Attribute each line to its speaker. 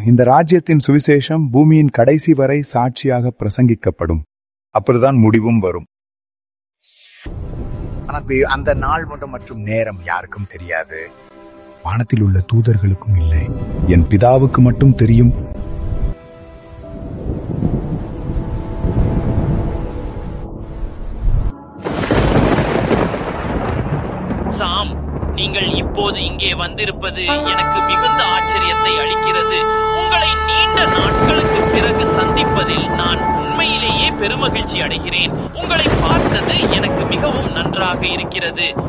Speaker 1: இந்த ராஜ்யத்தின் சுவிசேஷம் பூமியின் கடைசி வரை சாட்சியாக பிரசங்கிக்கப்படும் அப்பொழுதுதான் முடிவும் வரும் ஆனால் அந்த நாள் மட்டும் மற்றும் நேரம் யாருக்கும் தெரியாது வானத்தில் உள்ள தூதர்களுக்கும் இல்லை என் பிதாவுக்கு மட்டும் தெரியும்
Speaker 2: சாம் நீங்கள் இப்போது இங்கே வந்திருப்பது எனக்கு மிகுந்த ஆச்சரியத்தை அளிக்கிறது உங்களை நீண்ட நாட்களுக்கு பிறகு சந்திப்பதில் நான் உண்மையிலேயே பெருமகிழ்ச்சி அடைகிறேன் உங்களை பார்த்தது எனக்கு மிகவும் நன்றாக இருக்கிறது